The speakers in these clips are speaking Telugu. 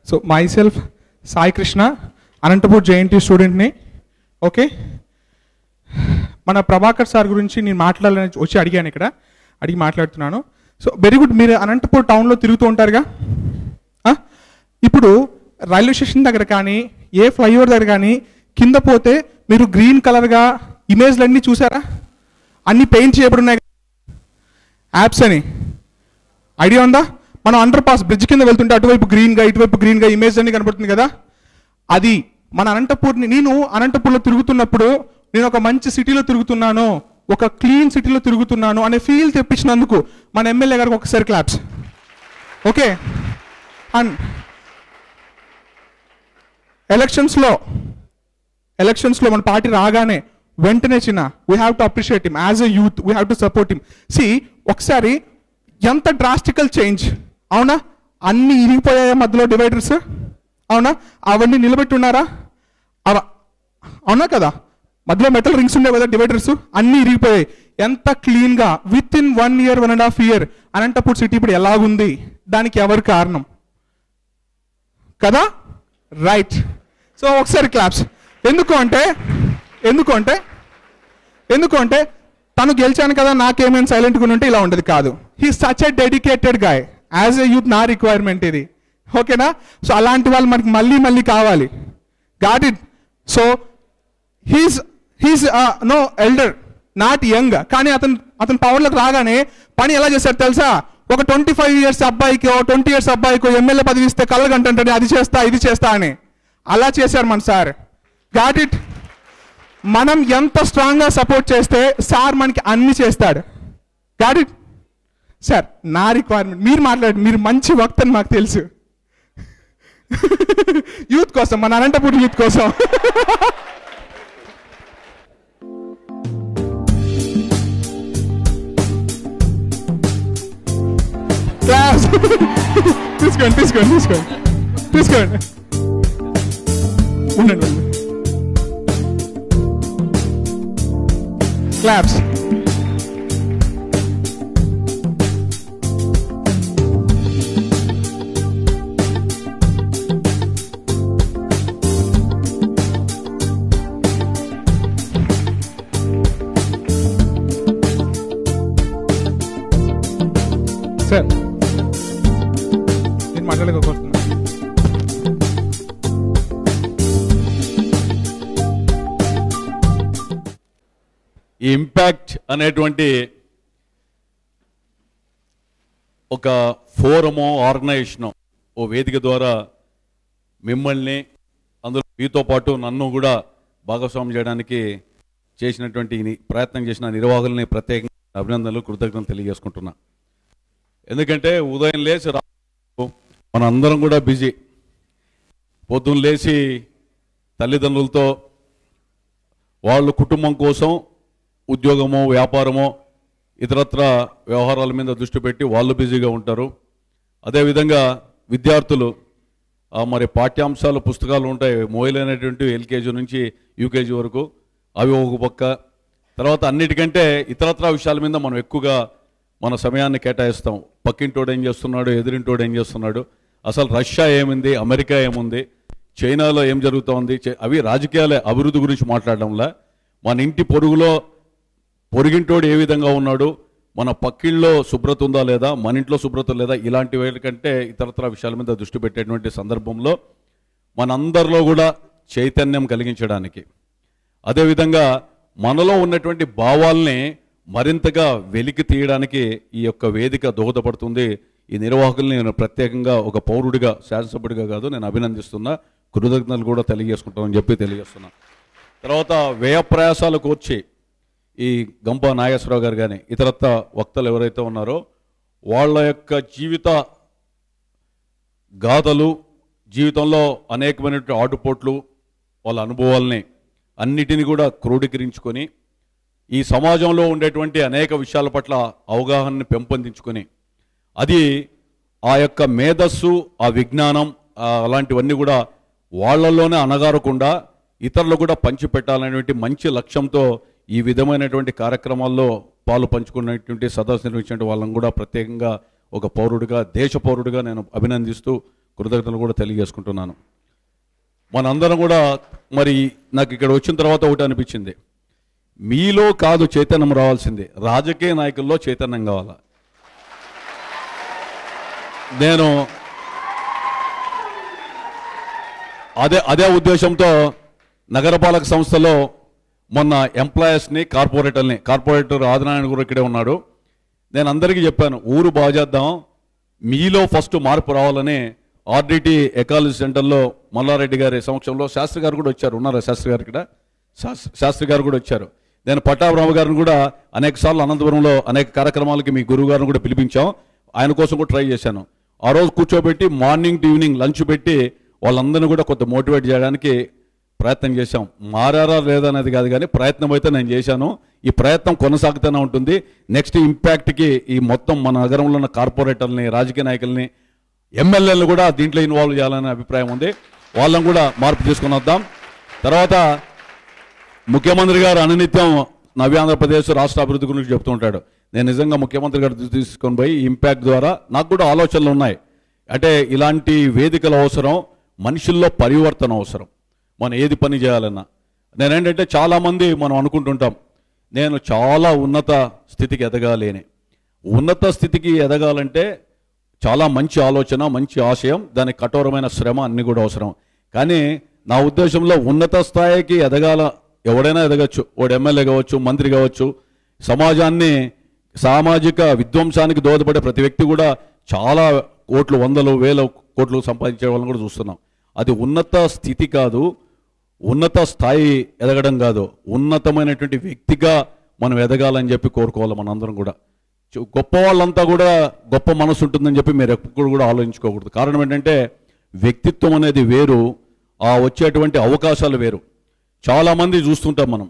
So myself Sai Krishna Anantapur JNT స్టూడెంట్ని ఓకే మన ప్రభాకర్ సార్ గురించి నేను మాట్లాడాలని వచ్చి అడిగాను ఇక్కడ అడిగి మాట్లాడుతున్నాను సో వెరీ గుడ్ మీరు అనంతపూర్ టౌన్లో తిరుగుతూ ఉంటారుగా ఆ? ఇప్పుడు రైల్వే స్టేషన్ దగ్గర కానీ ఏ ఫ్లైఓవర్ దగ్గర కానీ కింద పోతే మీరు గ్రీన్ కలర్గా ఇమేజ్లు అన్నీ చూసారా అన్నీ పెయింట్ చేయబడి ఉన్నాయి యాప్స్ అని ఐడియా ఉందా మనం అండర్ పాస్ బ్రిడ్జ్ కింద వెళ్తుంటే అటువైపు గ్రీన్గా ఇటువైపు గ్రీన్గా ఇమేజ్ అన్ని కనబడుతుంది కదా అది మన అనంతపూర్ని నేను అనంతపూర్లో తిరుగుతున్నప్పుడు నేను ఒక మంచి సిటీలో తిరుగుతున్నాను ఒక క్లీన్ సిటీలో తిరుగుతున్నాను అనే ఫీల్ తెప్పించినందుకు మన ఎమ్మెల్యే గారికి ఒకసారి క్లాప్స్ ఓకే అండ్ ఎలక్షన్స్లో ఎలక్షన్స్లో మన పార్టీ రాగానే వెంటనే చిన్న we have to appreciate him as a youth we have to support him see ఒకసారి ఎంత డ్రాస్టికల్ చేంజ్ అవునా అన్ని ఇరిగిపోయాయా మధ్యలో డివైడర్స్ అవునా అవన్నీ నిలబెట్టి ఉన్నారా అవ అవునా కదా మధ్యలో మెటల్ రింగ్స్ ఉండే కదా డివైడర్స్ అన్ని ఇరిగిపోయాయి ఎంత క్లీన్గా within one year one and half year Anantapur city ఇప్పుడు ఎలాగుంది దానికి ఎవరు కారణం కదా రైట్ సో ఒకసారి క్లాప్స్ ఎందుకు అంటే ఎందుకు అంటే ఎందుకు అంటే తను గెలిచాను కదా నాకేమైనా సైలెంట్గా ఉంటే ఇలా ఉండదు కాదు he such a dedicated guy as a youth నా రిక్వైర్మెంట్ ఇది ఓకేనా సో అలాంటి వాళ్ళు మనకి మళ్ళీ మళ్ళీ కావాలి got it so he's he's no elder not young కానీ అతను అతను పవర్లోకి రాగానే పని ఎలా చేశారు తెలుసా ఒక ట్వంటీ ఫైవ్ ఇయర్స్ అబ్బాయికి ట్వంటీ ఇయర్స్ అబ్బాయికి ఎమ్మెల్యే పదవి ఇస్తే కళ్ళగంటే అది చేస్తా ఇది చేస్తా అని అలా చేశారు మన సార్ గాట్ ఇట్ మనం ఎంత స్ట్రాంగ్గా సపోర్ట్ చేస్తే సార్ మనకి అన్ని చేస్తాడు గాట్ ఇట్ సార్ నా రిక్వైర్మెంట్ మీరు మాట్లాడు మీరు మంచి వక్త అని మాకు తెలుసు యూత్ కోసం మన అనంతపూర్ యూత్ కోసం క్లాస్ తీసుకోండి తీసుకోండి తీసుకోండి తీసుకోండి ఉండండి ఉండండి క్లాప్స్ సార్ నేను మాట్లాడకపోతున్నా ఈ ఇంపాక్ట్ అనేటువంటి ఒక ఫోరమో ఆర్గనైజేషను ఓ వేదిక ద్వారా మిమ్మల్ని అందులో మీతో పాటు నన్ను కూడా భాగస్వామ్యం చేయడానికి చేసినటువంటి ఈ ని- ప్రయత్నం చేసిన నిర్వాహకుల్ని ప్రత్యేకంగా అభినందనలు కృతజ్ఞతలు తెలియజేసుకుంటున్నా ఎందుకంటే ఉదయం లేచి రా మన అందరం కూడా బిజీ పొద్దున్న లేచి తల్లిదండ్రులతో వాళ్ళు కుటుంబం కోసం ఉద్యోగమో వ్యాపారమో ఇతరత్ర వ్యవహారాల మీద దృష్టి పెట్టి వాళ్ళు బిజీగా ఉంటారు అదేవిధంగా విద్యార్థులు ఆ, మరి పాఠ్యాంశాలు పుస్తకాలు ఉంటాయి మోయలైనటువంటి ఎల్కేజీ నుంచి యూకేజీ వరకు అవి ఒక పక్క తర్వాత అన్నిటికంటే ఇతరత్ర విషయాల మీద మనం ఎక్కువగా మన సమయాన్ని కేటాయిస్తాం పక్కింటోడు ఏం చేస్తున్నాడు ఎదురింటోడు ఏం చేస్తున్నాడు అసలు రష్యా ఏముంది అమెరికా ఏముంది చైనాలో ఏం జరుగుతోంది చే- అవి రాజకీయాల అభివృద్ధి గురించి మాట్లాడడంలా మన ఇంటి పొరుగులో పొరుగింటోడు ఏ విధంగా ఉన్నాడు మన పక్కిళ్ళలో శుభ్రత ఉందా లేదా మన ఇంట్లో శుభ్రత లేదా ఇలాంటి వాటి కంటే ఇతరత్ర విషయాల మీద దృష్టి పెట్టేటువంటి సందర్భంలో మనందరిలో కూడా చైతన్యం కలిగించడానికి అదేవిధంగా మనలో ఉన్నటువంటి భావాల్ని మరింతగా వెలికి తీయడానికి ఈ యొక్క వేదిక దోహదపడుతుంది ఈ నిర్వాహకుల్ని నేను ప్రత్యేకంగా ఒక పౌరుడిగా శాసనసభ్యుడిగా కాదు నేను అభినందిస్తున్నా కృతజ్ఞతలు కూడా తెలియజేసుకుంటానని చెప్పి తెలియజేస్తున్నా తర్వాత వ్యయ ప్రయాసాలు కూర్చి ఈ గంప నాగేశ్వరరావు గారు కానీ ఇతరత్ర వక్తలు ఎవరైతే ఉన్నారో వాళ్ళ యొక్క జీవిత గాథలు జీవితంలో అనేకమైనటువంటి ఆటుపోట్లు వాళ్ళ అనుభవాల్ని అన్నిటిని కూడా క్రోడీకరించుకొని ఈ సమాజంలో ఉండేటువంటి అనేక విషయాల పట్ల అవగాహనని పెంపొందించుకొని అది ఆ యొక్క మేధస్సు ఆ విజ్ఞానం ఆ అలాంటివన్నీ కూడా వాళ్ళల్లోనే అనగారకుండా ఇతరులు కూడా పంచిపెట్టాలనేటువంటి మంచి లక్ష్యంతో ఈ విధమైనటువంటి కార్యక్రమాల్లో పాలు పంచుకున్నటువంటి సదస్సు నిర్వహించిన వాళ్ళని కూడా ప్రత్యేకంగా ఒక పౌరుడిగా దేశ పౌరుడిగా నేను అభినందిస్తూ కృతజ్ఞతలు కూడా తెలియజేసుకుంటున్నాను మనందరం కూడా మరి నాకు ఇక్కడ వచ్చిన తర్వాత ఒకటి అనిపించింది మీలో కాదు చైతన్యం రావాల్సింది రాజకీయ నాయకుల్లో చైతన్యం కావాలా నేను అదే అదే ఉద్దేశంతో నగరపాలక సంస్థలో మొన్న ఎంప్లాయీస్ని కార్పొరేటర్ని కార్పొరేటర్ ఆదినారాయణ కూడా ఇక్కడే ఉన్నాడు నేను అందరికీ చెప్పాను ఊరు బాగు చేద్దాం మీలో ఫస్ట్ మార్పు రావాలని ఆర్డిటి ఎకాలజీ సెంటర్లో మల్లారెడ్డి గారి సమక్షంలో శాస్త్రి గారు కూడా వచ్చారు ఉన్నారా శాస్త్రి గారు ఇక్కడ శాస్- శాస్త్రి గారు కూడా వచ్చారు నేను పట్టాభరామ గారిని కూడా అనేక సార్లు అనంతపురంలో అనేక కార్యక్రమాలకి మీ గురువు గారిని కూడా పిలిపించాం ఆయన కోసం కూడా ట్రై చేశాను ఆ రోజు కూర్చోబెట్టి మార్నింగ్ టు ఈవినింగ్ లంచ్ పెట్టి వాళ్ళందరినీ కూడా కొంత మోటివేట్ చేయడానికి ప్రయత్నం చేశాం మారారా లేదా అనేది కాదు కానీ ప్రయత్నం అయితే నేను చేశాను ఈ ప్రయత్నం కొనసాగుతూనే ఉంటుంది నెక్స్ట్ ఇంపాక్ట్కి ఈ మొత్తం మన నగరంలో ఉన్న కార్పొరేటర్ని రాజకీయ నాయకుల్ని ఎమ్మెల్యేలను కూడా దీంట్లో ఇన్వాల్వ్ చేయాలనే అభిప్రాయం ఉంది వాళ్ళని కూడా మార్పు తీసుకొని వద్దాం తర్వాత ముఖ్యమంత్రి గారు అనునిత్యం నవ్యాంధ్రప్రదేశ్ రాష్ట్ర అభివృద్ధి గురించి చెప్తూ ఉంటాడు నేను నిజంగా ముఖ్యమంత్రి గారు దృష్టి తీసుకొని పోయి ఇంపాక్ట్ ద్వారా నాకు కూడా ఆలోచనలు ఉన్నాయి అంటే ఇలాంటి వేదికల అవసరం మనుషుల్లో పరివర్తన అవసరం మనం ఏది పని చేయాలన్నా నేనేంటంటే చాలామంది మనం అనుకుంటుంటాం నేను చాలా ఉన్నత స్థితికి ఎదగాలి అని ఉన్నత స్థితికి ఎదగాలంటే చాలా మంచి ఆలోచన మంచి ఆశయం దానికి కఠోరమైన శ్రమ అన్ని కూడా అవసరం కానీ నా ఉద్దేశంలో ఉన్నత స్థాయికి ఎదగాల ఎవడైనా ఎదగచ్చు వాడు ఎమ్మెల్యే కావచ్చు మంత్రి కావచ్చు సమాజాన్ని సామాజిక విధ్వంసానికి దోహదపడే ప్రతి వ్యక్తి కూడా చాలా కోట్లు వందలు వేల కోట్లు సంపాదించే వాళ్ళని కూడా చూస్తున్నాం అది ఉన్నత స్థితి కాదు ఉన్నత స్థాయి ఎదగడం కాదు ఉన్నతమైనటువంటి వ్యక్తిగా మనం ఎదగాలని చెప్పి కోరుకోవాలి మనందరం కూడా చు- గొప్ప వాళ్ళంతా కూడా గొప్ప మనసు ఉంటుందని చెప్పి మీరు ఎప్పుడు కూడా ఆలోచించుకోకూడదు కారణం ఏంటంటే వ్యక్తిత్వం అనేది వేరు ఆ వచ్చేటువంటి అవకాశాలు వేరు చాలామంది చూస్తుంటాం మనం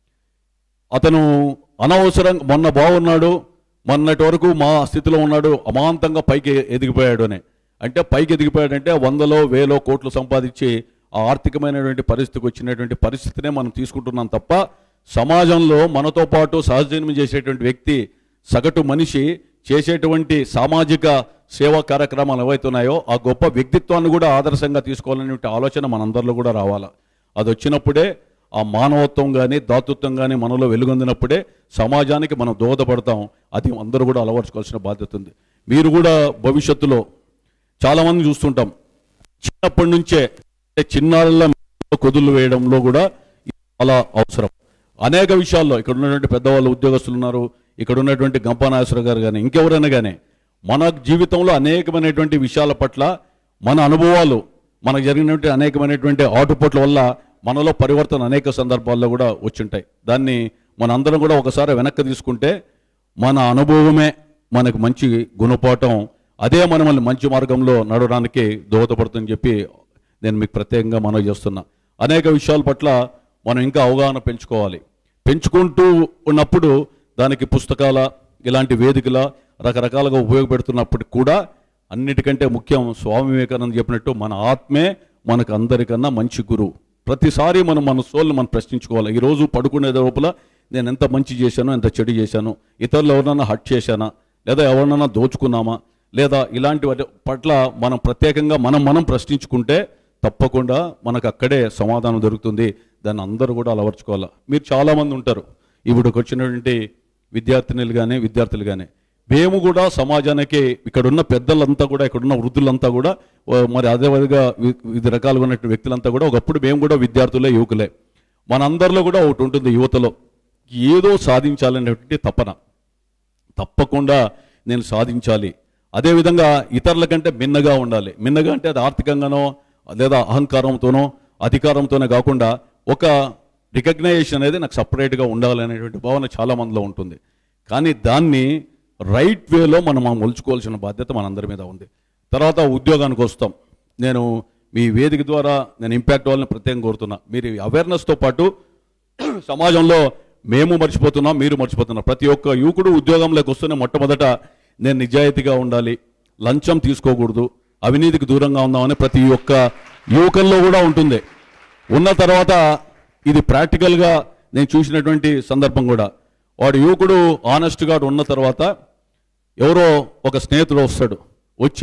అతను అనవసరంగా మొన్న బాగున్నాడు మొన్నటి వరకు మా స్థితిలో ఉన్నాడు అమాంతంగా పైకి ఎదిగిపోయాడు అని అంటే పైకి ఎదిగిపోయాడంటే వందలో వేలో కోట్లు సంపాదించి ఆ ఆర్థికమైనటువంటి పరిస్థితికి వచ్చినటువంటి పరిస్థితినే మనం తీసుకుంటున్నాం తప్ప సమాజంలో మనతో పాటు సహజన్యం చేసేటువంటి వ్యక్తి సగటు మనిషి చేసేటువంటి సామాజిక సేవా కార్యక్రమాలు ఏవైతున్నాయో ఆ గొప్ప వ్యక్తిత్వాన్ని కూడా ఆదర్శంగా తీసుకోవాలనే ఆలోచన మనందరిలో కూడా రావాలా అది వచ్చినప్పుడే ఆ మానవత్వం కానీ దాతృత్వం కానీ మనలో వెలుగొందినప్పుడే సమాజానికి మనం దోహదపడతాం అది అందరూ కూడా అలవర్చుకోవాల్సిన బాధ్యత ఉంది మీరు కూడా భవిష్యత్తులో చాలామంది చూస్తుంటాం చిన్నప్పటి నుంచే అంటే చిన్నారుల కొదులు వేయడంలో కూడా ఇది చాలా అవసరం అనేక విషయాల్లో ఇక్కడ ఉన్నటువంటి పెద్దవాళ్ళు ఉద్యోగస్తులు ఉన్నారు ఇక్కడ ఉన్నటువంటి గంపానాశ్వర గారు కానీ ఇంకెవరైనా కానీ మన జీవితంలో అనేకమైనటువంటి విషయాల పట్ల మన అనుభవాలు మనకు జరిగినటువంటి అనేకమైనటువంటి ఆటుపోట్ల వల్ల మనలో పరివర్తన అనేక సందర్భాల్లో కూడా వచ్చింటాయి దాన్ని మనందరం కూడా ఒకసారి వెనక్కి తీసుకుంటే మన అనుభవమే మనకు మంచి గుణపాఠం అదే మనల్ని మంచి మార్గంలో నడవడానికి దోహదపడుతుందని చెప్పి నేను మీకు ప్రత్యేకంగా మనవి చేస్తున్నా అనేక విషయాల పట్ల మనం ఇంకా అవగాహన పెంచుకోవాలి పెంచుకుంటూ ఉన్నప్పుడు దానికి పుస్తకాల ఇలాంటి వేదికల రకరకాలుగా ఉపయోగపెడుతున్నప్పటికి కూడా అన్నిటికంటే ముఖ్యం స్వామి వివేకానంద చెప్పినట్టు మన ఆత్మే మనకు అందరికన్నా మంచి గురువు ప్రతిసారి మనం మన సోల్ని మనం ప్రశ్నించుకోవాలి ఈరోజు పడుకునే లోపల నేను ఎంత మంచి చేశానో ఎంత చెడు చేశాను ఇతరులు ఎవరినైనా హట్ చేశానా లేదా ఎవరినైనా దోచుకున్నామా లేదా ఇలాంటి వాటి పట్ల మనం ప్రత్యేకంగా మనం మనం ప్రశ్నించుకుంటే తప్పకుండా మనకు అక్కడే సమాధానం దొరుకుతుంది దాన్ని అందరూ కూడా అలవర్చుకోవాలి మీరు చాలామంది ఉంటారు ఇప్పుడుకి వచ్చినటువంటి విద్యార్థినులు కానీ విద్యార్థులు కానీ మేము కూడా సమాజానికి ఇక్కడున్న పెద్దలంతా కూడా ఇక్కడున్న వృద్ధులంతా కూడా ఓ మరి అదే విధంగా వి- వివిధ రకాలుగా ఉన్నటువంటి వ్యక్తులంతా కూడా ఒకప్పుడు మేము కూడా విద్యార్థులే యువకులే మనందరిలో కూడా ఒకటి ఉంటుంది యువతలో ఏదో సాధించాలనేటువంటి తపన తప్పకుండా నేను సాధించాలి అదేవిధంగా ఇతరుల కంటే మిన్నగా ఉండాలి మిన్నగా అంటే అది ఆర్థికంగానో లేదా అహంకారంతోనో అధికారంతోనే కాకుండా ఒక రికగ్నైజేషన్ అనేది నాకు సపరేట్గా ఉండాలి అనేటువంటి భావన చాలా మందిలో ఉంటుంది కానీ దాన్ని రైట్ వేలో మనం మనం మలుచుకోవాల్సిన బాధ్యత మనందరి మీద ఉంది తర్వాత ఉద్యోగానికి వస్తాం నేను మీ వేదిక ద్వారా నేను ఇంపాక్ట్ వాళ్ళని ప్రత్యేకంగా కోరుతున్నా మీరు అవేర్నెస్తో పాటు సమాజంలో మేము మర్చిపోతున్నాం మీరు మర్చిపోతున్నారు ప్రతి ఒక్క యువకుడు ఉద్యోగంలోకి వస్తూనే మొట్టమొదట నేను నిజాయితీగా ఉండాలి లంచం తీసుకోకూడదు అవినీతికి దూరంగా ఉందామని ప్రతి ఒక్క యువకుల్లో కూడా ఉంటుంది ఉన్న తర్వాత ఇది ప్రాక్టికల్గా నేను చూసినటువంటి సందర్భం కూడా వాడు యువకుడు ఆనెస్ట్గా ఉన్న తర్వాత ఎవరో ఒక స్నేహితుడు వస్తాడు వచ్చి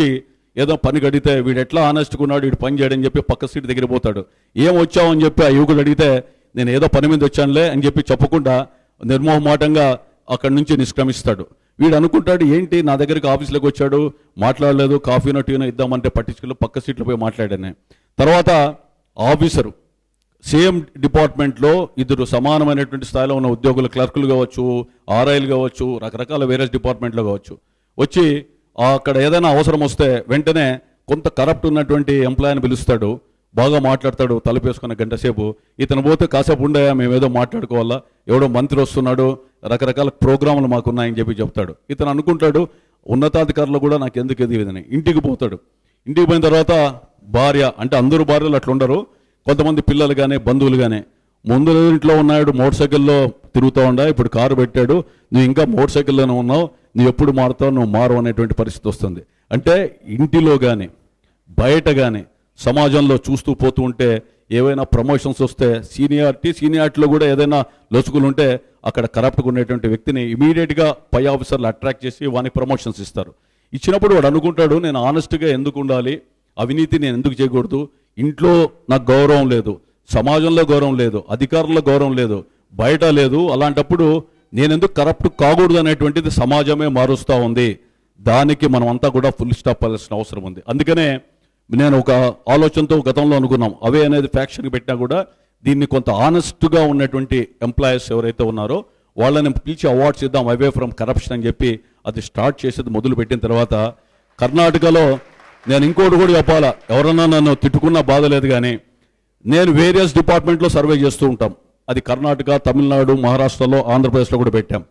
ఏదో పని గడిగితే వీడు ఎట్లా ఆనెస్ట్గా ఉన్నాడు వీడు పని చేయడని చెప్పి పక్క సీట్ దగ్గర పోతాడు ఏం వచ్చావు అని చెప్పి ఆ యువకుడు అడిగితే నేను ఏదో పని మీద వచ్చానులే అని చెప్పి చెప్పకుండా నిర్మోహమాటంగా అక్కడి నుంచి నిష్క్రమిస్తాడు వీడు అనుకుంటాడు ఏంటి నా దగ్గరికి ఆఫీస్లోకి వచ్చాడు మాట్లాడలేదు కాఫీనో టీనో ఇద్దామంటే పట్టించుకెళ్ళి పక్క సీట్లో పోయి మాట్లాడాను తర్వాత ఆఫీసరు సేమ్ డిపార్ట్మెంట్లో ఇద్దరు సమానమైనటువంటి స్థాయిలో ఉన్న ఉద్యోగులు క్లర్కులు కావచ్చు ఆర్ఐలు కావచ్చు రకరకాల వేరే డిపార్ట్మెంట్లో కావచ్చు వచ్చి ఆ అక్కడ ఏదైనా అవసరం వస్తే వెంటనే కొంత కరప్ట్ ఉన్నటువంటి ఎంప్లాయీని పిలుస్తాడు బాగా మాట్లాడతాడు తలుపేసుకున్న గంట సేపు ఇతను పోతే కాసేపు ఉండయా మేము ఏదో మాట్లాడుకోవాలా ఎవడో మంత్రి వస్తున్నాడు రకరకాల ప్రోగ్రాములు మాకున్నాయని చెప్పి చెప్తాడు ఇతను అనుకుంటాడు ఉన్నతాధికారులు కూడా నాకు ఎందుకు ఇది ఇదని ఇంటికి పోతాడు ఇంటికి పోయిన తర్వాత భార్య అంటే అందరూ భార్యలు అట్లా ఉండరు కొంతమంది పిల్లలు కానీ బంధువులు కానీ ముందు ఇంట్లో ఉన్నాడు మోటార్ సైకిల్లో తిరుగుతూ ఉండా ఇప్పుడు కారు పెట్టాడు నువ్వు ఇంకా మోటార్ సైకిల్లోనే ఉన్నావు నువ్వు ఎప్పుడు మారుతావు నువ్వు మారు అనేటువంటి పరిస్థితి వస్తుంది అంటే ఇంటిలో కానీ బయట కానీ సమాజంలో చూస్తూ పోతూ ఉంటే ఏవైనా ప్రమోషన్స్ వస్తే సీనియారిటీ సీనియారిటీలో కూడా ఏదైనా లొసుగులు ఉంటే అక్కడ కరప్ట్గా ఉండేటువంటి వ్యక్తిని ఇమీడియట్గా పై ఆఫీసర్లు అట్రాక్ట్ చేసి వానికి ప్రమోషన్స్ ఇస్తారు ఇచ్చినప్పుడు వాడు అనుకుంటాడు నేను ఆనెస్ట్గా ఎందుకు ఉండాలి అవినీతి నేను ఎందుకు చేయకూడదు ఇంట్లో నాకు గౌరవం లేదు సమాజంలో గౌరవం లేదు అధికారుల్లో గౌరవం లేదు బయట లేదు అలాంటప్పుడు నేను ఎందుకు కరప్ట్ కాకూడదు అనేటువంటిది సమాజమే మారుస్తూ ఉంది దానికి మనం అంతా కూడా ఫుల్ స్టాప్ అవ్వాల్సిన అవసరం ఉంది అందుకనే నేను ఒక ఆలోచనతో గతంలో అనుకున్నాం అవే అనేది ఫ్యాక్షన్ పెట్టినా కూడా దీన్ని కొంత ఆనెస్ట్గా ఉన్నటువంటి ఎంప్లాయీస్ ఎవరైతే ఉన్నారో వాళ్ళని పిలిచి అవార్డ్స్ ఇద్దాం అవే ఫ్రమ్ కరప్షన్ అని చెప్పి అది స్టార్ట్ చేసేది మొదలు పెట్టిన తర్వాత కర్ణాటకలో నేను ఇంకోటి కూడా చెప్పాలా ఎవరన్నా నన్ను తిట్టుకున్నా బాధ లేదు కానీ నేను వేరియస్ డిపార్ట్మెంట్లో సర్వే చేస్తూ ఉంటాం అది కర్ణాటక తమిళనాడు మహారాష్ట్రలో ఆంధ్రప్రదేశ్లో కూడా పెట్టాం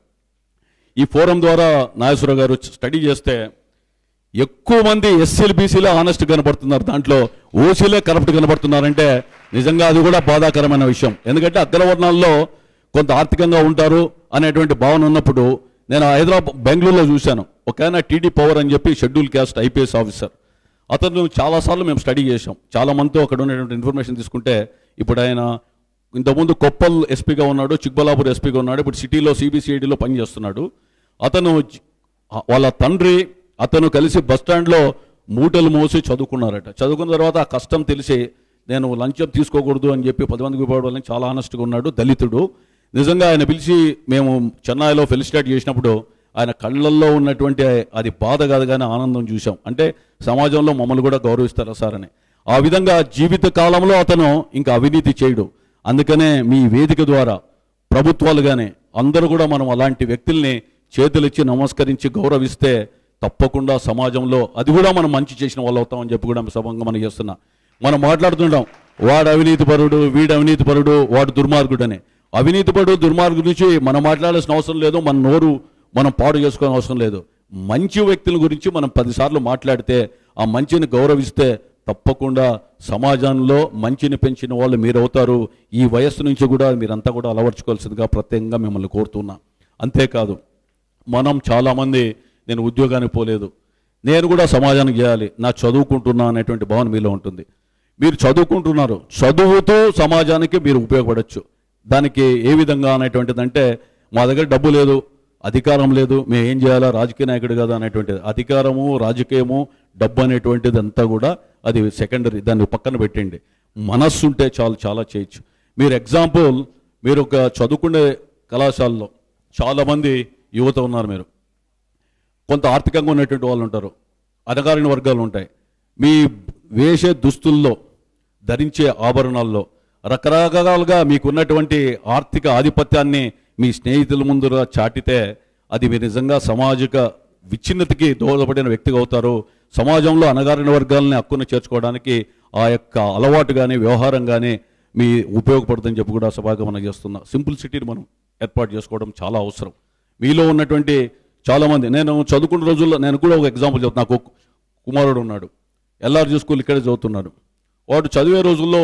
ఈ ఫోరం ద్వారా నాగేశ్వరరావు గారు స్టడీ చేస్తే ఎక్కువ మంది ఎస్సీలు బీసీలే ఆనెస్ట్ కనబడుతున్నారు దాంట్లో ఓసీలే కరప్ట్ కనబడుతున్నారంటే నిజంగా అది కూడా బాధాకరమైన విషయం ఎందుకంటే అగ్రవర్ణాల్లో కొంత ఆర్థికంగా ఉంటారు అనేటువంటి భావన ఉన్నప్పుడు నేను హైదరాబాద్ బెంగళూరులో చూశాను ఒక ఆయన టీడీ పవర్ అని చెప్పి షెడ్యూల్ క్యాస్ట్ ఐపీఎస్ ఆఫీసర్ అతను చాలాసార్లు మేము స్టడీ చేసాం చాలా మందితో అక్కడ ఉన్నటువంటి ఇన్ఫర్మేషన్ తీసుకుంటే ఇప్పుడు ఆయన ఇంతకుముందు కొప్పల్ ఎస్పీగా ఉన్నాడు చిక్బలాపూర్ ఎస్పీగా ఉన్నాడు ఇప్పుడు సిటీలో సిబిసిఐడిలో పనిచేస్తున్నాడు అతను జ- వాళ్ళ తండ్రి అతను కలిసి బస్ స్టాండ్లో మూటలు మోసి చదువుకున్నారట చదువుకున్న తర్వాత ఆ కష్టం తెలిసి నేను లంచం తీసుకోకూడదు అని చెప్పి పది మందికి ఇవ్వడం చాలా ఆనెస్ట్గా ఉన్నాడు దళితుడు నిజంగా ఆయన పిలిచి మేము చెన్నైలో ఫెలిసిటేట్ చేసినప్పుడు ఆయన కళ్ళల్లో ఉన్నటువంటి అది బాధ కాదు కానీ ఆనందం చూసాం అంటే సమాజంలో మమ్మల్ని కూడా గౌరవిస్తారా సార్ అని ఆ విధంగా జీవిత కాలంలో అతను ఇంకా అవినీతి చేయడు అందుకనే మీ వేదిక ద్వారా ప్రభుత్వాలు కానీ అందరూ కూడా మనం అలాంటి వ్యక్తుల్ని చేతులిచ్చి నమస్కరించి గౌరవిస్తే తప్పకుండా సమాజంలో అది కూడా మనం మంచి చేసిన వాళ్ళు అవుతామని చెప్పి కూడా సభంగా మనం చేస్తున్నా మనం మాట్లాడుతుంటాం వాడు అవినీతి పరుడు వీడు అవినీతి పరుడు వాడు దుర్మార్గుడు అని అవినీతి పరుడు దుర్మార్గుడు గురించి మనం మాట్లాడాల్సిన అవసరం లేదు మన నోరు మనం పాడు చేసుకోవాల్సిన అవసరం లేదు మంచి వ్యక్తుల గురించి మనం పదిసార్లు మాట్లాడితే ఆ మంచిని గౌరవిస్తే తప్పకుండా సమాజంలో మంచిని పెంచిన వాళ్ళు మీరు అవుతారు ఈ వయస్సు నుంచి కూడా మీరంతా కూడా అలవర్చుకోవాల్సిందిగా ప్రత్యేకంగా మిమ్మల్ని కోరుతున్నా అంతేకాదు మనం చాలామంది నేను ఉద్యోగానికి పోలేదు నేను కూడా సమాజానికి చేయాలి నా చదువుకుంటున్నా అనేటువంటి భావన మీలో ఉంటుంది మీరు చదువుకుంటున్నారు చదువుతూ సమాజానికి మీరు ఉపయోగపడచ్చు దానికి ఏ విధంగా అనేటువంటిది అంటే మా దగ్గర డబ్బు లేదు అధికారం లేదు మేము ఏం చేయాలా రాజకీయ నాయకుడు కదా అనేటువంటిది అధికారము రాజకీయము డబ్బు అనేటువంటిది అంతా కూడా అది సెకండరీ దాన్ని పక్కన పెట్టండి మనస్సు ఉంటే చాలు చాలా చేయొచ్చు మీరు ఎగ్జాంపుల్ మీరు ఒక చదువుకునే కళాశాలలో చాలామంది యువత ఉన్నారు మీరు కొంత ఆర్థికంగా ఉన్నటువంటి వాళ్ళు ఉంటారు అణగారిన వర్గాలు ఉంటాయి మీ వేసే దుస్తుల్లో ధరించే ఆభరణాల్లో రకరకాలుగా మీకున్నటువంటి ఆర్థిక ఆధిపత్యాన్ని మీ స్నేహితుల ముందు చాటితే అది మీరు నిజంగా సామాజిక విచ్ఛిన్నతికి దోహదపడిన వ్యక్తిగా అవుతారు సమాజంలో అణగారిన వర్గాలని హక్కును చేర్చుకోవడానికి ఆ యొక్క అలవాటు కానీ వ్యవహారం కానీ మీ ఉపయోగపడుతుందని చెప్పి కూడా సభాగమనం చేస్తున్నా సింపుల్ సిటీని మనం ఏర్పాటు చేసుకోవడం చాలా అవసరం మీలో ఉన్నటువంటి చాలామంది నేను చదువుకున్న రోజుల్లో నేను కూడా ఒక ఎగ్జాంపుల్ చెప్తాను నాకు ఒక కుమారుడు ఉన్నాడు ఎల్ఆర్జీ స్కూల్ ఇక్కడే చదువుతున్నాడు వాడు చదివే రోజుల్లో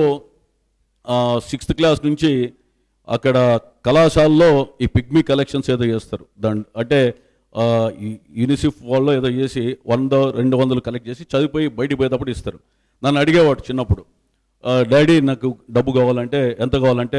సిక్స్త్ క్లాస్ నుంచి అక్కడ కళాశాలలో ఈ పిగ్మీ కలెక్షన్స్ ఏదో చేస్తారు దాని అంటే ఆ, ఈ యూనిసెఫ్ వాళ్ళు ఏదో చేసి వంద రెండు వందలు కలెక్ట్ చేసి చదివిపోయి బయటికి పోయేటప్పుడు ఇస్తారు నన్ను అడిగేవాడు చిన్నప్పుడు "ఆ, డాడీ నాకు డబ్బు కావాలంటే ఎంత కావాలంటే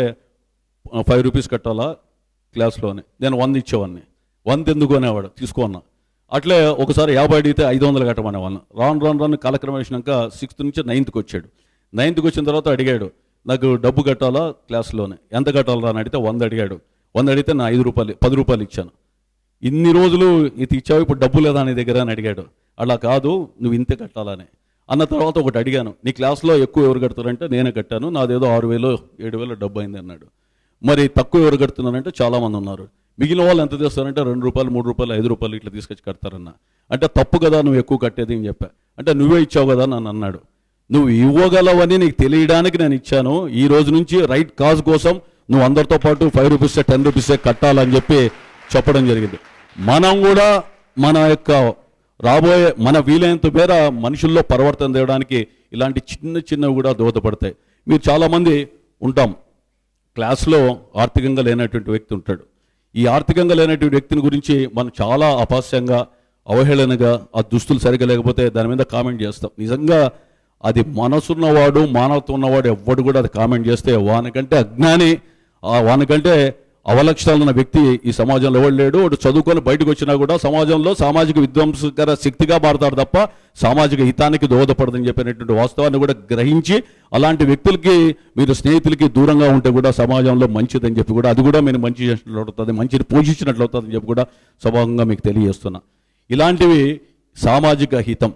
ఫైవ్ రూపీస్ కట్టాలా క్లాస్లోనే నేను వంద ఇచ్చేవాడిని వంద ఎందుకు అనేవాడు తీసుకోన్నా అట్లే ఒకసారి యాభై అడిగితే ఐదు వందలు కట్టమనే వాళ్ళం రాను రాను రాను కాలక్రమం వేసినాక సిక్స్త్ నుంచి నైన్త్కి వచ్చాడు నైన్త్కి వచ్చిన తర్వాత అడిగాడు నాకు డబ్బు కట్టాలా క్లాస్లోనే ఎంత కట్టాలా అని అడిగితే వంద అడిగాడు వంద అడిగితే నా ఐదు రూపాయలు పది రూపాయలు ఇచ్చాను ఇన్ని రోజులు ఇది ఇచ్చావు ఇప్పుడు డబ్బు లేదా నీ దగ్గర అని అడిగాడు అలా కాదు నువ్వు ఇంతే కట్టాలని అన్న తర్వాత ఒకటి అడిగాను నీ క్లాస్లో ఎక్కువ ఎవరు కడతారంటే నేనే కట్టాను నాదేదో ఆరు వేలు ఏడు వేలు డబ్బు అయింది అన్నాడు మరి తక్కువ ఎవరు కడుతున్నారంటే చాలా మంది ఉన్నారు మిగిలిన వాళ్ళు ఎంత చేస్తారంటే రెండు రూపాయలు మూడు రూపాయలు ఐదు రూపాయలు ఇట్లా తీసుకొచ్చి కడతారన్న అంటే తప్పు కదా నువ్వు ఎక్కువ కట్టేది అని చెప్పా అంటే నువ్వే ఇచ్చావు కదా నన్ను అన్నాడు నువ్వు ఇవ్వగలవని నీకు తెలియడానికి నేను ఇచ్చాను ఈ రోజు నుంచి రైట్ కాజ్ కోసం నువ్వు అందరితో పాటు ఫైవ్ రూపీస్ టెన్ రూపీస్ కట్టాలని చెప్పి చెప్పడం జరిగింది మనం కూడా మన యొక్క రాబోయే మన వీలైనంత మేర మనుషుల్లో పరివర్తన తేవడానికి ఇలాంటి చిన్న చిన్నవి కూడా దోహదపడతాయి మీరు చాలామంది ఉంటాం క్లాస్లో ఆర్థికంగా లేనటువంటి వ్యక్తి ఉంటాడు ఈ ఆర్థికంగా లేనటువంటి వ్యక్తిని గురించి మనం చాలా అపాస్యంగా అవహేళనగా ఆ దుస్తులు సరిగా లేకపోతే దాని మీద కామెంట్ చేస్తాం నిజంగా అది మనసున్నవాడు మానవత్వం ఉన్నవాడు ఎవ్వడు కూడా అది కామెంట్ చేస్తే వానికంటే అజ్ఞాని ఆ వానికంటే అవలక్షణాలు ఉన్న వ్యక్తి ఈ సమాజంలో ఎవడు లేడు వాడు చదువుకొని బయటకు వచ్చినా కూడా సమాజంలో సామాజిక విధ్వంసకర శక్తిగా మారతాడు తప్ప సామాజిక హితానికి దోహదపడదని చెప్పినటువంటి వాస్తవాన్ని కూడా గ్రహించి అలాంటి వ్యక్తులకి మీరు స్నేహితులకి దూరంగా ఉంటే కూడా సమాజంలో మంచిదని చెప్పి కూడా అది కూడా మీరు మంచి చేసినట్లు అవుతుంది మంచిని పూజించినట్లు అవుతుందని చెప్పి కూడా స్వభావంగా మీకు తెలియజేస్తున్నా ఇలాంటివి సామాజిక హితం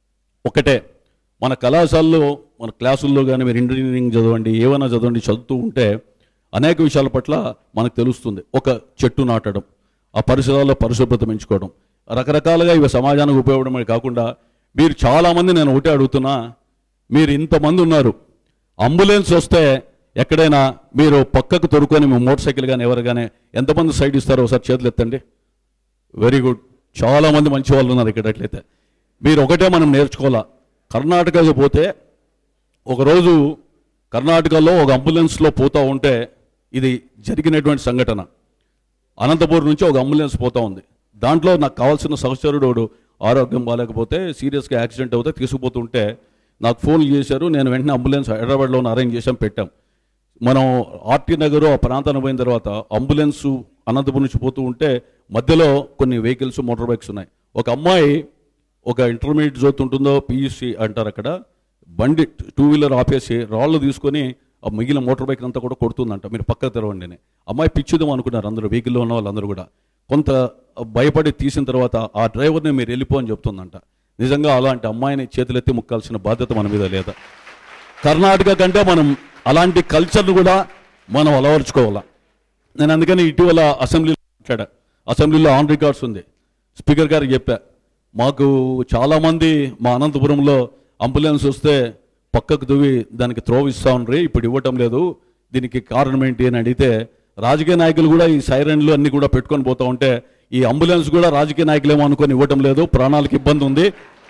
ఒకటే మన కళాశాలలో మన క్లాసుల్లో కానీ మీరు ఇంజనీరింగ్ చదవండి ఏమైనా చదవండి చదువుతూ ఉంటే అనేక విషయాల పట్ల మనకు తెలుస్తుంది ఒక చెట్టు నాటడం ఆ పరిసరాల్లో పరిశుభ్రత పెంచుకోవడం రకరకాలుగా ఇవి సమాజానికి ఉపయోగపడమే కాకుండా మీరు చాలామంది నేను ఒకటే అడుగుతున్నా మీరు ఇంతమంది ఉన్నారు అంబులెన్స్ వస్తే ఎక్కడైనా మీరు పక్కకు తొరుకొని మీ మోటార్ సైకిల్ కానీ ఎవరు కానీ ఎంతమంది సైడ్ ఇస్తారో ఒకసారి చేతులు ఎత్తండి వెరీ గుడ్ చాలా మంది మంచి వాళ్ళు ఉన్నారు ఇక్కడ అట్లయితే మీరు ఒకటే మనం నేర్చుకోవాలా కర్ణాటకకి పోతే ఒకరోజు కర్ణాటకలో ఒక అంబులెన్స్లో పోతూ ఉంటే ఇది జరిగినటువంటి సంఘటన అనంతపురం నుంచి ఒక అంబులెన్స్ పోతా ఉంది దాంట్లో నాకు కావాల్సిన సహచరుడు ఒకడు ఆరోగ్యం బాగాలేకపోతే సీరియస్గా యాక్సిడెంట్ అవుతే తీసుకుపోతుంటే నాకు ఫోన్ చేశారు నేను వెంటనే అంబులెన్స్ హైదరాబాద్లో అరేంజ్ చేసాం పెట్టాం మనం ఆర్టీ నగర్ ఆ ప్రాంతానికి పోయిన తర్వాత అంబులెన్స్ అనంతపురం నుంచి పోతూ ఉంటే మధ్యలో కొన్ని వెహికల్స్ మోటార్ బైక్స్ ఉన్నాయి ఒక అమ్మాయి ఒక ఇంటర్మీడియట్ చదువుతుంటుందో పియూసీ అంటారు అక్కడ బండి టూ వీలర్ ఆపేసి రాళ్ళు తీసుకొని ఆ మిగిలిన మోటార్ బైక్ అంతా కూడా కొడుతుందంట మీరు పక్కకు తెరవండి అని అమ్మాయి పిచ్చుదాం అనుకున్నారు అందరూ వెహికల్లో ఉన్న వాళ్ళందరూ కూడా కొంత భయపడి తీసిన తర్వాత ఆ డ్రైవర్ని మీరు వెళ్ళిపో అని చెప్తుందంట నిజంగా అలాంటి అమ్మాయిని చేతులెత్తి ముక్కాల్సిన బాధ్యత మన మీద లేదా కర్ణాటక కంటే మనం అలాంటి కల్చర్ను కూడా మనం అలవరుచుకోవాలా నేను అందుకని ఇటీవల అసెంబ్లీలో మాట్లాడా అసెంబ్లీలో ఆన్ రికార్డ్స్ ఉంది స్పీకర్ గారికి చెప్పా మాకు చాలామంది మా అనంతపురంలో అంబులెన్స్ వస్తే పక్కకు దువ్వి దానికి త్రోవ్ ఇస్తా ఉండ్రి ఇప్పుడు ఇవ్వటం లేదు దీనికి కారణం ఏంటి అని అడిగితే రాజకీయ నాయకులు కూడా ఈ సైరన్లు అన్ని కూడా పెట్టుకొని పోతా ఉంటే ఈ అంబులెన్స్ కూడా రాజకీయ నాయకులేమో అనుకొని ఇవ్వటం లేదు ప్రాణాలకు ఇబ్బంది ఉంది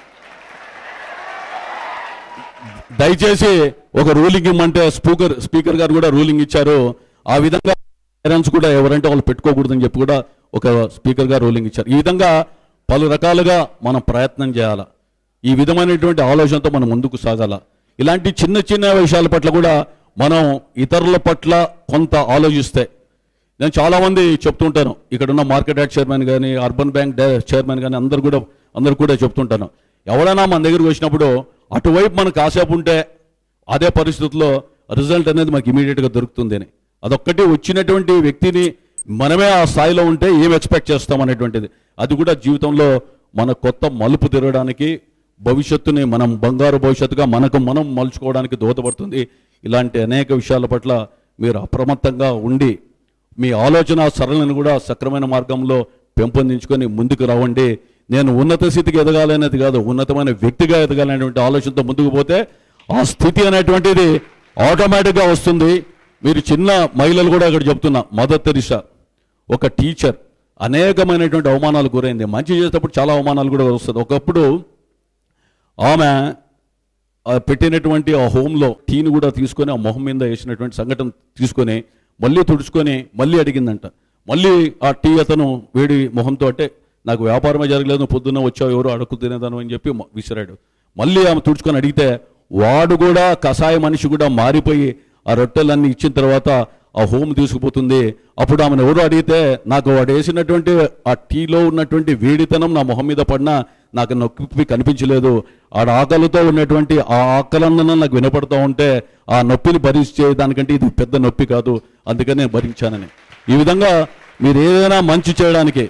దయచేసి ఒక రూలింగ్ ఇమ్మంటే స్పీకర్ స్పీకర్ గారు కూడా రూలింగ్ ఇచ్చారు ఆ విధంగా పేరెంట్స్ కూడా ఎవరంటే వాళ్ళు పెట్టుకోకూడదని చెప్పి కూడా ఒక స్పీకర్ గారు రూలింగ్ ఇచ్చారు ఈ విధంగా పలు రకాలుగా మనం ప్రయత్నం చేయాల ఈ విధమైనటువంటి ఆలోచనతో మనం ముందుకు సాగాల ఇలాంటి చిన్న చిన్న విషయాల పట్ల కూడా మనం ఇతరుల పట్ల కొంత ఆలోచిస్తే నేను చాలా మంది చెప్తుంటాను ఇక్కడ ఉన్న మార్కెట్ యార్డ్ చైర్మన్ కానీ అర్బన్ బ్యాంక్ డై- చైర్మన్ కానీ అందరు కూడా అందరు కూడా చెప్తుంటాను ఎవరైనా మన దగ్గరికి వచ్చినప్పుడు అటువైపు మనకు కాసేపు ఉంటే అదే పరిస్థితుల్లో రిజల్ట్ అనేది మనకి ఇమీడియట్గా దొరుకుతుంది అని అదొక్కటి వచ్చినటువంటి వ్యక్తిని మనమే ఆ స్థాయిలో ఉంటే ఏం ఎక్స్పెక్ట్ చేస్తాం అనేటువంటిది అది కూడా జీవితంలో మన కొత్త మలుపు తిరగడానికి భవిష్యత్తుని మనం బంగారు భవిష్యత్తుగా మనకు మనం మలుచుకోవడానికి దోహదపడుతుంది ఇలాంటి అనేక విషయాల పట్ల మీరు అప్రమత్తంగా ఉండి మీ ఆలోచన సరళిని కూడా సక్రమైన మార్గంలో పెంపొందించుకొని ముందుకు రావండి నేను ఉన్నత స్థితికి ఎదగాలనేది కాదు ఉన్నతమైన వ్యక్తిగా ఎదగాలనేటువంటి ఆలోచనతో ముందుకు పోతే ఆ స్థితి అనేటువంటిది ఆటోమేటిక్గా వస్తుంది మీరు చిన్న మహిళలు కూడా ఇక్కడ చెప్తున్నా మదర్ తెరిసా ఒక టీచర్ అనేకమైనటువంటి అవమానాలు గురైంది మంచి చేసేటప్పుడు చాలా అవమానాలు కూడా వస్తుంది ఒకప్పుడు ఆమె ఆ పెట్టినటువంటి ఆ హోమ్లో టీని కూడా తీసుకొని ఆ మొహం మీద వేసినటువంటి సంఘటన తీసుకొని మళ్ళీ తుడుచుకొని మళ్ళీ అడిగిందంట మళ్ళీ ఆ టీ అతను వేడి మొహంతో అంటే నాకు వ్యాపారమే జరగలేదు నువ్వు పొద్దున్న వచ్చావు ఎవరు అడుగు తినేదాను అని చెప్పి మ- విసిరాడు మళ్ళీ ఆమె తుడుచుకొని అడిగితే వాడు కూడా కషాయ మనిషి కూడా మారిపోయి ఆ రొట్టెలన్నీ ఇచ్చిన తర్వాత ఆ హోమ్ తీసుకుపోతుంది అప్పుడు ఆమెను ఎవరు అడిగితే నాకు వాడు వేసినటువంటి ఆ టీలో ఉన్నటువంటి వేడితనం నా మొహం మీద పడినా నాకు నొప్పి కనిపించలేదు ఆడ ఆకలితో ఉన్నటువంటి ఆ ఆకలన్న నాకు వినపడుతూ ఉంటే ఆ నొప్పిని భరించే దానికంటే ఇది పెద్ద నొప్పి కాదు అందుకని నేను భరించానని ఈ విధంగా మీరు ఏదైనా మంచి చేయడానికి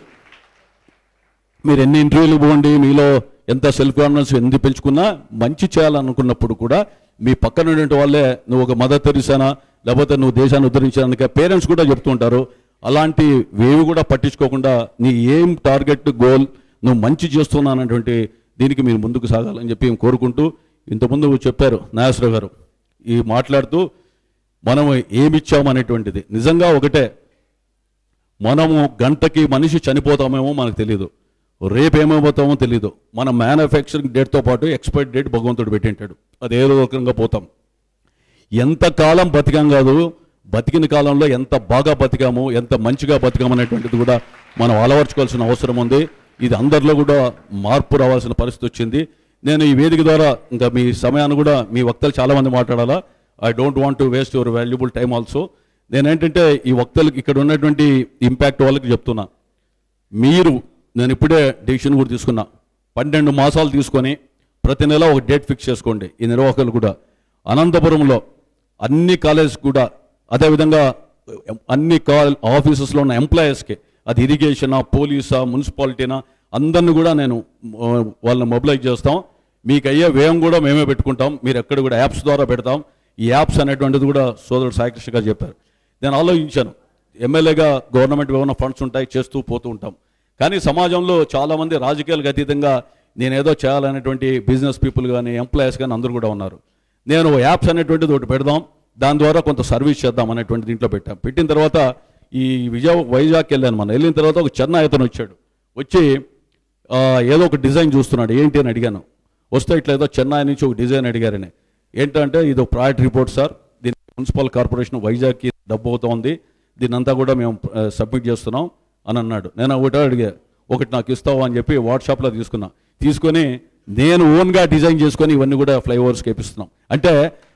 మీరు ఎన్ని ఇంటర్వ్యూలు పోండి మీలో ఎంత సెల్ఫ్ కాన్ఫిడెన్స్ ఎన్ని పెంచుకున్నా మంచి చేయాలనుకున్నప్పుడు కూడా మీ పక్కన ఉన్నటువంటి వాళ్ళే నువ్వు ఒక మదర్ తెరిసానా లేకపోతే నువ్వు దేశాన్ని ఉద్ధరించడానికి పేరెంట్స్ కూడా చెప్తుంటారు అలాంటి వేవి కూడా పట్టించుకోకుండా నీ ఏం టార్గెట్ గోల్ నువ్వు మంచి చేస్తున్నానటువంటి దీనికి మీరు ముందుకు సాగాలని చెప్పి మేము కోరుకుంటూ ఇంతకుముందు చెప్పారు నాగేశ్వరరావు గారు ఈ మాట్లాడుతూ మనం ఏమిచ్చామనేటువంటిది నిజంగా ఒకటే మనము గంటకి మనిషి చనిపోతామేమో మనకు తెలియదు రేపు ఏమైపోతామో తెలియదు మన మ్యానుఫ్యాక్చరింగ్ డేట్తో పాటు ఎక్స్పైర్ డేట్ భగవంతుడు పెట్టింటాడు అది ఏదో రకంగా పోతాం ఎంత కాలం బతికాం కాదు బతికిన కాలంలో ఎంత బాగా బతికాము ఎంత మంచిగా బతికాము అనేటువంటిది కూడా మనం అలవర్చుకోవాల్సిన అవసరం ఉంది ఇది అందరిలో కూడా మార్పు రావాల్సిన పరిస్థితి వచ్చింది నేను ఈ వేదిక ద్వారా ఇంకా మీ సమయాన్ని కూడా మీ వక్తలు చాలా మంది మాట్లాడాలా I don't want to waste your valuable time also నేనేంటంటే ఈ వక్తలకి ఇక్కడ ఉన్నటువంటి ఇంపాక్ట్ వాళ్ళకి చెప్తున్నా మీరు నేను ఇప్పుడే డెసిషన్ కూడా తీసుకున్నా పన్నెండు మాసాలు తీసుకొని ప్రతి నెల ఒక డేట్ ఫిక్స్ చేసుకోండి ఈ నిర్వాహకులు కూడా అనంతపురంలో అన్ని కాలేజ్ కూడా అదేవిధంగా అన్ని కాల్ ఆఫీసెస్లో ఉన్న ఎంప్లాయీస్కి అది ఇరిగేషనా పోలీసా మున్సిపాలిటీనా అందరిని కూడా నేను ఆ, వాళ్ళని మొబిలైజ్ చేస్తాం మీకు అయ్యే వ్యయం కూడా మేమే పెట్టుకుంటాం మీరు ఎక్కడ కూడా యాప్స్ ద్వారా పెడతాం ఈ యాప్స్ అనేటువంటిది కూడా సోదరుడు సాయికృష్ణ గారు చెప్పారు నేను ఆలోచించాను ఎమ్మెల్యేగా గవర్నమెంట్ ఏమైనా ఫండ్స్ ఉంటాయి చేస్తూ పోతూ ఉంటాం కానీ సమాజంలో చాలామంది రాజకీయాలకు అతీతంగా నేనేదో చేయాలనేటువంటి బిజినెస్ పీపుల్ కానీ ఎంప్లాయీస్ కానీ అందరూ కూడా ఉన్నారు నేను యాప్స్ అనేటువంటిది ఒకటి పెడదాం దాని ద్వారా కొంత సర్వీస్ చేద్దాం అనేటువంటి దీంట్లో పెట్టాం పెట్టిన తర్వాత ఈ విజయ వైజాగ్ వెళ్ళాను మనం వెళ్ళిన తర్వాత ఒక చెన్నై అతను వచ్చాడు వచ్చి ఆ, ఏదో ఒక డిజైన్ చూస్తున్నాడు ఏంటి అని అడిగాను వస్తే ఇట్లా ఏదో చెన్నై నుంచి ఒక డిజైన్ అడిగారని ఏంటంటే ఇది ఒక ప్రాజెక్ట్ రిపోర్ట్ సార్ దీని మున్సిపల్ కార్పొరేషన్ వైజాగ్కి డబ్బు అవుతోంది దీని అంతా కూడా మేము సబ్మిట్ చేస్తున్నాం అని అన్నాడు నేను ఒకటే అడిగా ఒకటి నాకు ఇస్తావా అని చెప్పి వాట్సాప్లో తీసుకున్నా తీసుకొని నేను ఓన్గా డిజైన్ చేసుకొని ఇవన్నీ కూడా ఫ్లైఓవర్స్కి వేపిస్తున్నాం అంటే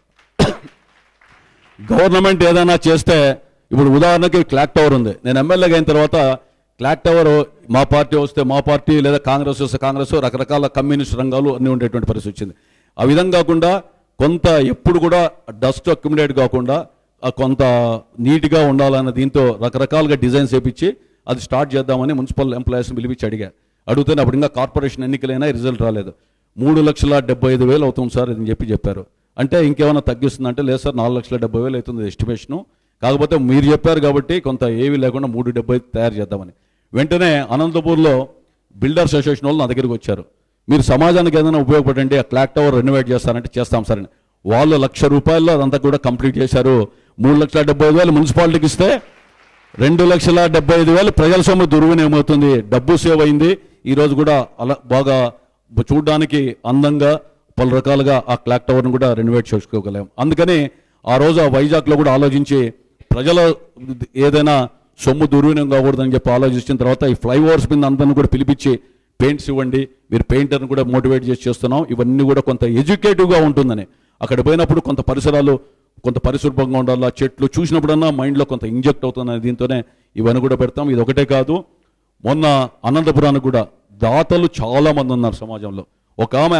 గవర్నమెంట్ ఏదైనా చేస్తే ఇప్పుడు ఉదాహరణకి క్లాక్ టవర్ ఉంది నేను ఎమ్మెల్యేగా అయిన తర్వాత క్లాక్ టవర్ మా పార్టీ వస్తే మా పార్టీ లేదా కాంగ్రెస్ వస్తే కాంగ్రెస్ రకరకాల కమ్యూనిస్ట్ రంగాలు అన్నీ ఉండేటువంటి పరిస్థితి వచ్చింది ఆ విధంగా కాకుండా కొంత ఎప్పుడు కూడా డస్ట్ అక్యుమిలేట్ కాకుండా ఆ కొంత నీట్గా ఉండాలన్న దీంతో రకరకాలుగా డిజైన్స్ వేపించి అది స్టార్ట్ చేద్దామని మున్సిపల్ ఎంప్లాయీస్ని పిలిపించి అడిగా అడిగితే అప్పుడు ఇంకా కార్పొరేషన్ ఎన్నికలైనా రిజల్ట్ రాలేదు మూడు లక్షల డెబ్బై ఐదు వేలు అవుతుంది సార్ అని చెప్పి చెప్పారు అంటే ఇంకేమైనా తగ్గిస్తుందంటే లేదు సార్ నాలుగు లక్షల డెబ్బై వేలు అవుతుంది ఎస్టిమేషను కాకపోతే మీరు చెప్పారు కాబట్టి కొంత ఏవి లేకుండా మూడు డెబ్బై తయారు చేద్దామని వెంటనే అనంతపూర్లో బిల్డర్స్ అసోసియేషన్ వాళ్ళు నా దగ్గరికి వచ్చారు మీరు సమాజానికి ఏదైనా ఉపయోగపడండి ఆ క్లాక్ టవర్ రెనోవేట్ చేస్తారంటే చేస్తాం సార్ అని వాళ్ళు లక్ష రూపాయల్లో అదంతా కూడా కంప్లీట్ చేశారు మూడు లక్షల డెబ్బై ఐదు వేలు మున్సిపాలిటీకి ఇస్తే రెండు లక్షల డెబ్బై ఐదు వేలు ప్రజల సొమ్ము దుర్వినియోగం అవుతుంది డబ్బు సేవ్ అయింది ఈ రోజు కూడా అలా బాగా చూడడానికి అందంగా పలు రకాలుగా ఆ క్లాక్ టవర్ను కూడా రెనోవేట్ చేసుకోగలం అందుకని ఆ రోజు ఆ వైజాగ్లో కూడా ఆలోచించి ప్రజల ఏదైనా సొమ్ము దుర్వినియోగం కాకూడదని చెప్పి ఆలోచించిన తర్వాత ఈ ఫ్లైఓవర్స్ మీద అందరిని కూడా పిలిపించి పెయింట్స్ ఇవ్వండి మీరు పెయింటర్ని కూడా మోటివేట్ చేసి చేస్తున్నాం ఇవన్నీ కూడా కొంత ఎడ్యుకేటివ్గా ఉంటుందని అక్కడ పోయినప్పుడు కొంత పరిసరాలు కొంత పరిశుభ్రంగా ఉండాలి చెట్లు చూసినప్పుడన్నా మైండ్లో కొంత ఇంజెక్ట్ అవుతుందని దీంతోనే ఇవన్నీ కూడా పెడతాం ఇది ఒకటే కాదు మొన్న అనంతపురానికి కూడా దాతలు చాలా మంది ఉన్నారు సమాజంలో ఒక ఆమె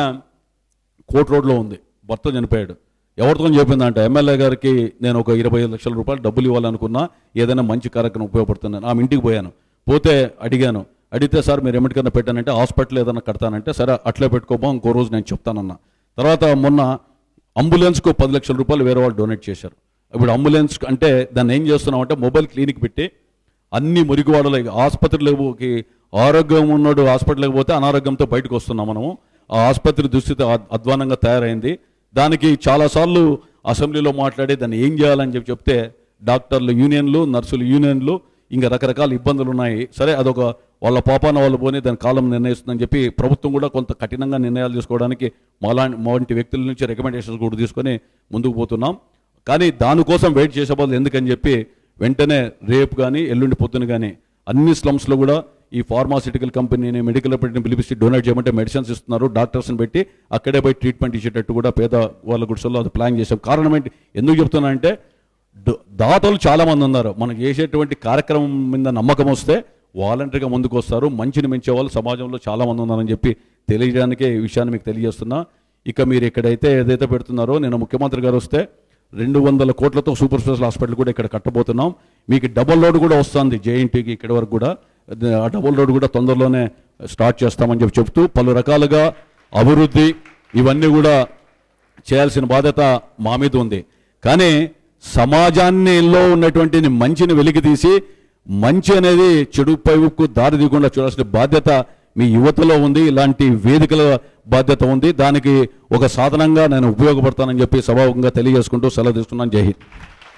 కోట్ రోడ్లో ఉంది భర్త చనిపోయాడు ఎవరితో చెప్పిందంటే ఎమ్మెల్యే గారికి నేను ఒక ఇరవై ఐదు లక్షల రూపాయలు డబ్బులు ఇవ్వాలనుకున్నా ఏదైనా మంచి కార్యక్రమం ఉపయోగపడుతుందని ఆమె ఇంటికి పోయాను పోతే అడిగాను అడిగితే సార్ మీరు ఎమ్మటికన్నా పెట్టానంటే హాస్పిటల్ ఏదైనా కడతానంటే సరే అట్లే పెట్టుకోబో ఇంకో రోజు నేను చెప్తానన్నా తర్వాత మొన్న అంబులెన్స్కు పది లక్షల రూపాయలు వేరే వాళ్ళు డొనేట్ చేశారు ఇప్పుడు అంబులెన్స్ అంటే దాన్ని ఏం చేస్తున్నాం అంటే మొబైల్ క్లినిక్ పెట్టి అన్ని మురికివాడలు ఆసుపత్రిలోకి ఆరోగ్యం ఉన్నాడు హాస్పిటల్కి పోతే అనారోగ్యంతో బయటకు వస్తున్నాం మనము ఆ ఆసుపత్రి దుస్థితి అద్- అధ్వానంగా తయారైంది దానికి చాలాసార్లు అసెంబ్లీలో మాట్లాడి దాన్ని ఏం చేయాలని చెప్పి చెప్తే డాక్టర్లు యూనియన్లు నర్సులు యూనియన్లు ఇంకా రకరకాల ఇబ్బందులు ఉన్నాయి సరే అదొక వాళ్ళ పాపాన వాళ్ళు పోని దాని కాలం నిర్ణయిస్తుందని చెప్పి ప్రభుత్వం కూడా కొంత కఠినంగా నిర్ణయాలు తీసుకోవడానికి మాలా వంటి వ్యక్తుల నుంచి రికమెండేషన్స్ కూడా తీసుకొని ముందుకు పోతున్నాం కానీ దానికోసం వెయిట్ చేసే బదులు ఎందుకని చెప్పి వెంటనే రేపు కానీ ఎల్లుండి పొద్దున కానీ అన్ని స్లమ్స్లో కూడా ఈ ఫార్మాసిటికల్ కంపెనీని మెడికల్ కంపెనీని పిలిపిస్తే డొనేట్ చేయమంటే మెడిసిన్స్ ఇస్తున్నారు డాక్టర్స్ని పెట్టి అక్కడే పోయి ట్రీట్మెంట్ ఇచ్చేటట్టు కూడా పేద వాళ్ళ గుడిసెల్లో అది ప్లాన్ చేసాం కారణం ఏంటి ఎందుకు చెప్తున్నా అంటే ద- దాతలు చాలా మంది ఉన్నారు మనం చేసేటువంటి కార్యక్రమం మీద నమ్మకం వస్తే వాలంటరీగా ముందుకు వస్తారు మంచిని మించే వాళ్ళు సమాజంలో చాలా మంది ఉన్నారని చెప్పి తెలియడానికే ఈ విషయాన్ని మీకు తెలియజేస్తున్నా ఇక మీరు ఎక్కడైతే ఏదైతే పెడుతున్నారో నేను ముఖ్యమంత్రి గారు వస్తే రెండు వందల కోట్లతో సూపర్ స్పెషల్ హాస్పిటల్ కూడా ఇక్కడ కట్టబోతున్నాం మీకు డబుల్ రోడ్ కూడా వస్తుంది జేఎన్టీకి ఇక్కడి వరకు కూడా అది- ఆ డబుల్ రోడ్ కూడా తొందరలోనే స్టార్ట్ చేస్తామని చెప్పి చెప్తూ పలు రకాలుగా అభివృద్ధి ఇవన్నీ కూడా చేయాల్సిన బాధ్యత మా మీద ఉంది కానీ సమాజాన్నిలో ఉన్నటువంటి మంచిని వెలికి తీసి మంచి అనేది చెడు పైపు దారి తీయకుండా చూడాల్సిన బాధ్యత మీ యువతలో ఉంది ఇలాంటి వేదికల బాధ్యత ఉంది దానికి ఒక సాధనంగా నేను ఉపయోగపడతానని చెప్పి సభాముఖంగా తెలియజేసుకుంటూ సెలవు తీసుకున్నాను Jai Hind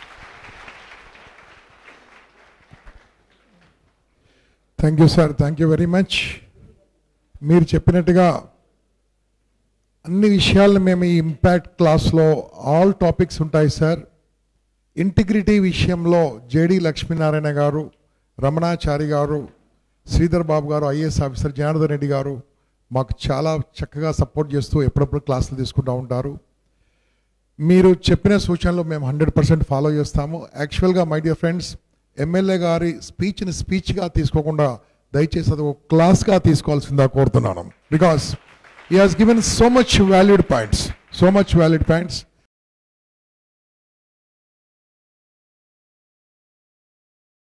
thank you sir thank you very much మీరు చెప్పినట్టుగా అన్ని విషయాలను మేము ఈ ఇంపాక్ట్ క్లాస్లో ఆల్ టాపిక్స్ ఉంటాయి సార్ ఇంటిగ్రిటీ విషయంలో జేడి లక్ష్మీనారాయణ గారు రమణాచారి గారు శ్రీధర్ బాబు గారు ఐఏఎస్ ఆఫీసర్ జనార్దన్ రెడ్డి గారు మాకు చాలా చక్కగా సపోర్ట్ చేస్తూ ఎప్పుడప్పుడు క్లాసులు తీసుకుంటూ ఉంటారు మీరు చెప్పిన సూచనలు మేము హండ్రెడ్ పర్సెంట్ ఫాలో చేస్తాము యాక్చువల్గా మై డియర్ ఫ్రెండ్స్ ఎమ్మెల్యే గారి స్పీచ్ని స్పీచ్గా తీసుకోకుండా దయచేసి అది ఒక క్లాస్గా తీసుకోవాల్సిందిగా కోరుతున్నాను because he has given so much valued points so much valued points